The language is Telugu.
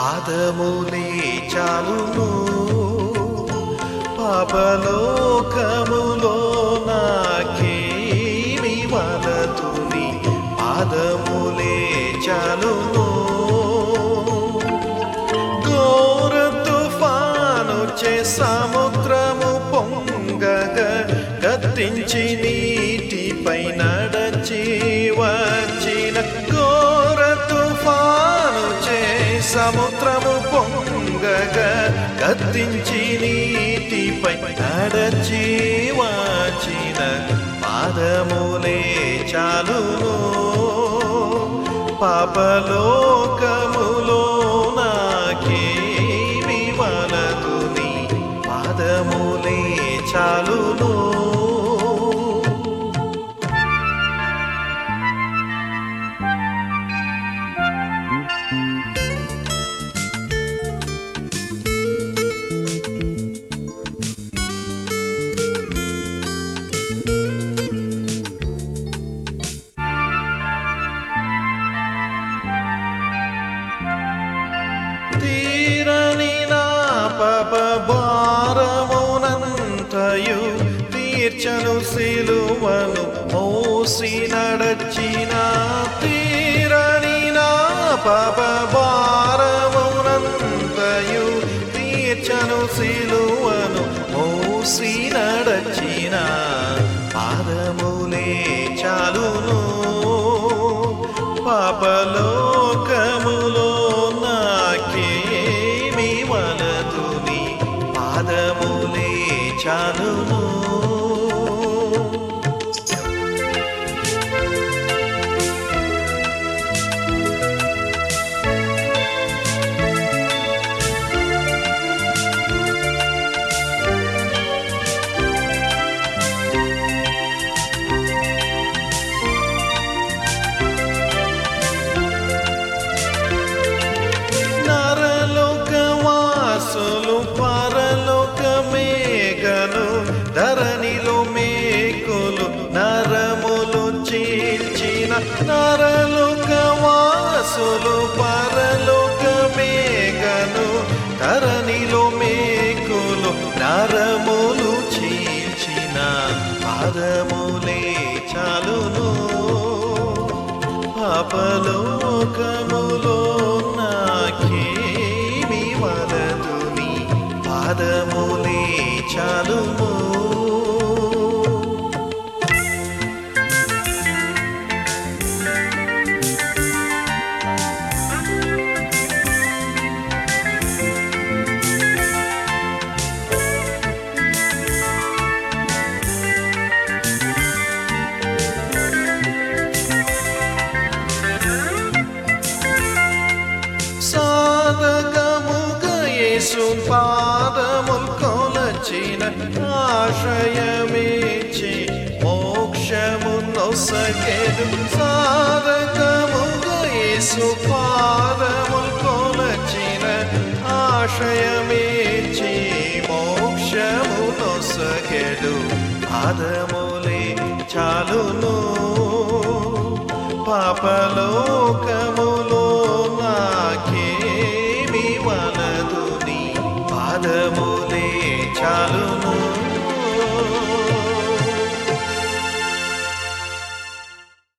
పాదములే చాలును పాపలోకములో నాకేమి వలతుని పాదములే చాలును ఘోర తుఫాను చే సముద్రము పొంగగ గద్దించి నీటిపై నడచి వచ్చిన ఘోర తుఫాను చే సముద్రము పొంగగ గద్దించి నీటిపై నడచి వచ్చిన పాదములే చాలును పాపలోకములో నాకేమి వలదుని పాదములే చాలును తీరని నా పప భారమునంతయు తీర్చను సిలువను మోసి నడచిన తీరని నా పప భారమునంతయు తీర్చను సిలువను మోసి నడచిన పాదములే చాలును పాపలోకములో నాకేమి వలదుని పాదములే చాలును నరలోకవాసులు పరలోక మేఘను ధరణిలో మేకులు నరములు చీల్చిన నరలోకవాసులు పరలోక మేఘను ధరణిలో మేకులు నరములు చీల్చిన పాదములే చాలును పాపలోకములో నాకేమి వలదుని పాదములే చాలును సాధకముగ యేసు పాదముల్ కొలచిన ఆశ్రయమేచి మోక్షమున్నొసగెడు సాధకముగ యేసు పాదముల్ కొలచిన ఆశ్రయమేచి మోక్షమున్నొసగెడు పాదములే చాలును పాపలోకము